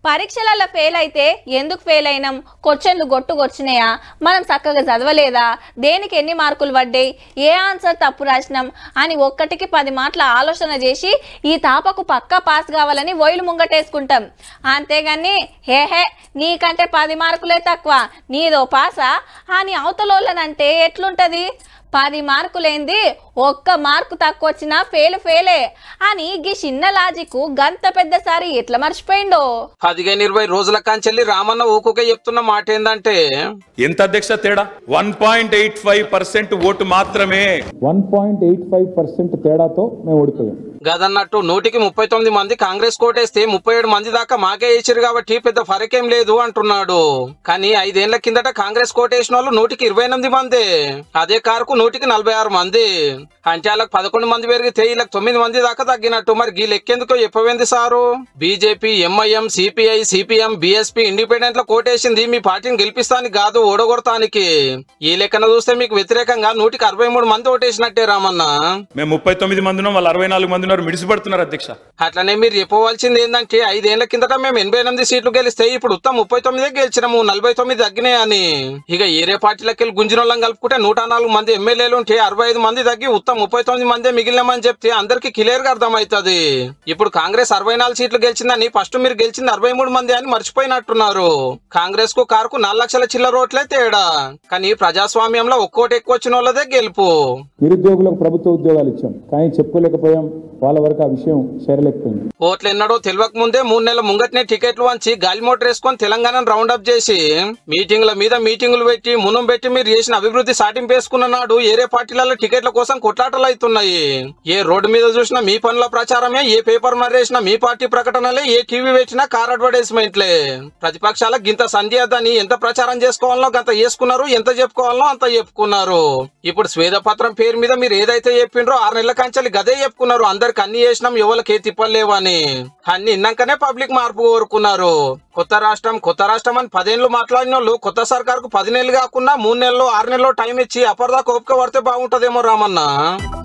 పరీక్షలలో ఫెయిల్ అయితే ఎందుకు ఫెయిల్ అయినాం క్వశ్చన్లు గొట్టుకొచ్చినాయా మనం చక్కగా చదవలేదా దేనికి ఎన్ని మార్కులు పడ్డాయి ఏ ఆన్సర్ తప్పు రాసినాం అని ఒక్కటికి పది మాటల ఆలోచన చేసి ఈ తాపకు పక్కా పాస్ కావాలని ఒయిలు ముంగటేసుకుంటాం అంతేగాని హే హే నీకంటే పది మార్కులే తక్కువ నీదో పాసా అని అవతలోళ్ళనంటే ఎట్లుంటది పది మార్కులేంది ఒక్క మార్కు తక్కువ వచ్చినా ఫెయిల్ ఫెయిలే అని గీ చిన్న లాజిక్ గంత పెద్దసారి ఎట్లా మర్చిపోయిండో పదిహేను ఇరవై రోజుల కాంచెల్లి రామన్న ఊకుకే చెప్తున్న మాట ఏందంటే ఎంత అధ్యక్ష తేడా one point eight five percent vote మాత్రమే one point eight five percent తేడాతో మేము ఓడిపోయాం గదన్నట్టు నూటికి ముప్పై తొమ్మిది మంది కాంగ్రెస్ కోటేస్తే ముప్పై ఏడు మంది దాకా మాకే వేసారు కాబట్టి పెద్ద ఫరకేం లేదు అంటున్నాడు కానీ ఐదేళ్ల కిందట కాంగ్రెస్ కోటేసిన వాళ్ళు నూటికి ఇరవై ఎనిమిది మంది అదే కారుకు నూటికి నలభై ఆరు మంది అంటే వాళ్ళకి పదకొండు మంది పెరిగితే వీళ్ళకి తొమ్మిది మంది దాకా తగ్గినట్టు మరి గీ లెక్కేందుకో చెప్పవేంది sir BJP MIM CPI CPM BSP independent లో కోటేసింది మీ పార్టీని గెలిపిస్తానికి కాదు ఓడగొడతానికి ఈ లెక్కన చూస్తే మీకు వ్యతిరేకంగా నూటికి అరవై మూడు మంది ఓటేసినట్టే రామన్న మేము ముప్పై తొమ్మిది మంది ఉన్నాం వాళ్ళు అరవై నాలుగు మంది ఉన్నారు మిడిసిపడుతున్నారు అధ్యక్ష అట్లనే మీరు చెప్పవలసింది ఏంటంటే ఐదేళ్ల కిందట మేము ఎనభై ఎనిమిది సీట్లు గెలిస్తే ఇప్పుడు ఉత్తమ ముప్పై తొమ్మిదే గెలిచినాము నలభై తొమ్మిది తగ్గినాయని ఇక ఏరే పార్టీలకి వెళ్ళి గుంజినోళ్ళం కలుపుకుంటే నూట నాలుగు మంది ఎమ్మెల్యేలు ఉంటే అరవై ఐదు మంది తగ్గి ఉత్తమ ముప్పై తొమ్మిది మందే మిగిలినామని చెప్తే అందరికి క్లియర్ గా అర్థమవుతుంది ఇప్పుడు కాంగ్రెస్ అరవై నాలుగు సీట్లు గెలిచిందని ఫస్ట్ మీరు గెలిచింది అరవై మూడు మంది అని మర్చిపోయినట్టున్నారు కాంగ్రెస్ కు కారుకు నాలుగు లక్షల చిల్లర రోట్లే తేడా కానీ ప్రజాస్వామ్యంలో ఒక్కోటి ఎక్కువ వచ్చిన వాళ్ళదే గెలుపు నిరుద్యోగులకు ప్రభుత్వ ఉద్యోగాలు ఇచ్చాం కానీ చెప్పుకోలేకపోయాం వాళ్ళ వరకు ఆ విషయం చేరలేకపోయింది ఓట్లు ఎన్నడో తెలియక ముందే మూడు నెలల ముంగట్నే టికెట్లు వంచి గాలి మోటార్ వేసుకొని తెలంగాణను రౌండ్ అప్ చేసి మీటింగ్ల మీద మీటింగులు పెట్టి మునం పెట్టి మీరు చేసిన అభివృద్ధి సాటింపు వేసుకున్న నాడు ఏరే పార్టీలలో టికెట్ల కోసం కొట్లాటలు అవుతున్నాయి ఏ రోడ్డు మీద చూసినా మీ పనుల ప్రచారమే ఏ పేపర్ మరేసినా మీ పార్టీ ప్రకటనలే ఏ టీవీ పెట్టినా కార్ అడ్వర్టైజ్మెంట్లే ప్రతిపక్షాలకు గింత సంధ్యాదని ఎంత ప్రచారం చేసుకోవాలో గంత చేసుకున్నారు ఎంత చెప్పుకోవాలో అంత చెప్పుకున్నారు ఇప్పుడు స్వేదపత్రం పేరు మీద మీరు ఏదైతే చెప్పిండ్రో ఆరు నెలల కంచెలు గదే చెప్పుకున్నారు అందరికి అన్ని చేసినాం ఎవరికి ఏ తిప్పలేవని అన్ని ఇన్నాకనే పబ్లిక్ మార్పు కోరుకున్నారు కొత్త రాష్ట్రం కొత్త రాష్ట్రం అని పదేళ్ళు మాట్లాడిన వాళ్ళు కొత్త సర్కార్ కు పది నెలలు కాకుండా మూడు నెలలు ఆరు నెలలు టైం ఇచ్చి అప్పటిదాకా ఓపిక పడితే బాగుంటదేమో రామన్న